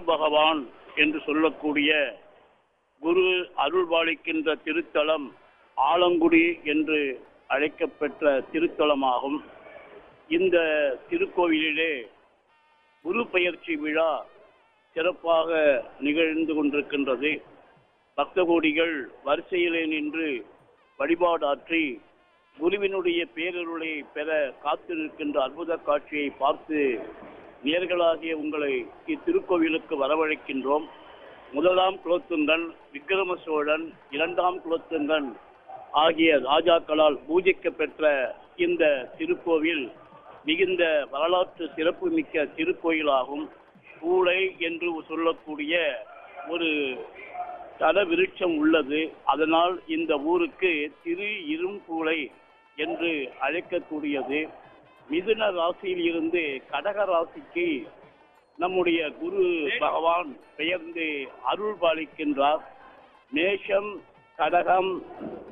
பகவான் என்று சொல்லக்கூடிய குரு அருள்பாலிக்கின்ற திருத்தலம் ஆலங்குடி என்று அழைக்கப்பெற்ற திருத்தலமாகும் இந்த திருக்கோவிலிலே குரு பெயர்ச்சி விழா சிறப்பாக நிகழ்ந்து கொண்டிருக்கின்றது பக்த கோடிகள் வரிசையிலே நின்று வழிபாடாற்றி குருவினுடைய பேரருளை பெற காத்து நிற்கின்ற அற்புத காட்சியை பார்த்து நேர்களாகிய உங்களை இத்திருக்கோவிலுக்கு வரவழைக்கின்றோம் முதலாம் குலோத்துங்கன் விக்கிரம சோழன் இரண்டாம் குலோத்துங்கன் ஆகிய ராஜாக்களால் பூஜிக்கப்பெற்ற இந்த திருக்கோவில் மிகுந்த வரலாற்று சிறப்புமிக்க திருக்கோயிலாகும் பூளை என்று சொல்லக்கூடிய ஒரு தல விருட்சம் உள்ளது அதனால் இந்த ஊருக்கு திரு இரும்பூளை என்று அழைக்கக்கூடியது மிதுன ராசியில் இருந்து கடக ராசிக்கு நம்முடைய குரு பகவான் பெயர்ந்து அருள் பாலிக்கின்றார் மேஷம் கடகம்